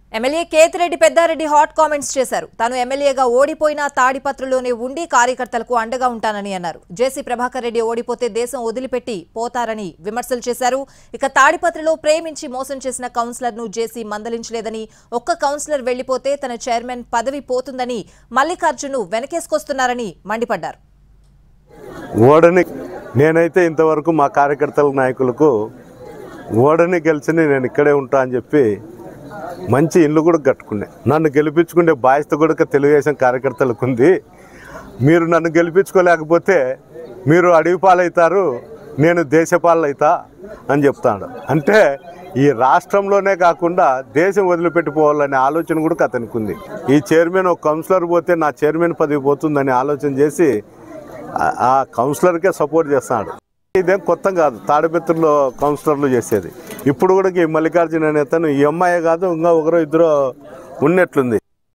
MLA Kethireddy Peddareddy hot comments చేశారు తాను ఎమ్మెల్యేగా ఓడిపోయినా తాడిపత్రులోనే ఉండి కార్యకర్తలకు అండగా ఉంటానని అన్నారు జేసీ ప్రభాకర్ రెడ్డి ఓడిపోతే దేశం వదిలిపెట్టి పోతారని విమర్శలు చేశారు ఇక తాడిపత్రిలో ప్రేమించి మోసం చేసిన కౌన్సిలర్ ను జేసీ మందలించలేదని ఒక్క కౌన్సిలర్ వెళ్లిపోతే తన చైర్మన్ పదవి పోతుందని మల్లికార్జున్ వెనకేసుకొస్తున్నారని మండిపడ్డారు ఓడని నేనైతే ఇంతవరకు మా కార్యకర్తల నాయకులకు ఓడని గెలిచిని నేను ఇక్కడే ఉంటా అని చెప్పి మంచి ఇల్లు కూడా కట్టుకునే నన్ను గెలిపించుకునే బాధ్యత కూడా తెలుగుదేశం కార్యకర్తలకు ఉంది మీరు నన్ను గెలిపించుకోలేకపోతే మీరు అడవి పాలవుతారు నేను దేశపాలు అవుతా అని చెప్తాడు అంటే ఈ రాష్ట్రంలోనే కాకుండా దేశం వదిలిపెట్టిపోవాలనే ఆలోచన కూడా అతనికి ఉంది ఈ చైర్మన్ ఒక కౌన్సిలర్ పోతే నా చైర్మన్ పదవి పోతుందని ఆలోచన చేసి ఆ- ఆ కౌన్సిలర్కే సపోర్ట్ చేస్తున్నాడు ఇదేం కొత్త కాదు తాడిపత్రిలో కౌన్సిలర్లు చేసేది ఇప్పుడు కూడా ఈ మల్లికార్జున అనే అతను ఈ అమ్మాయి కాదు ఇంకా ఒకరో ఇద్దరు ఉన్నట్లుంది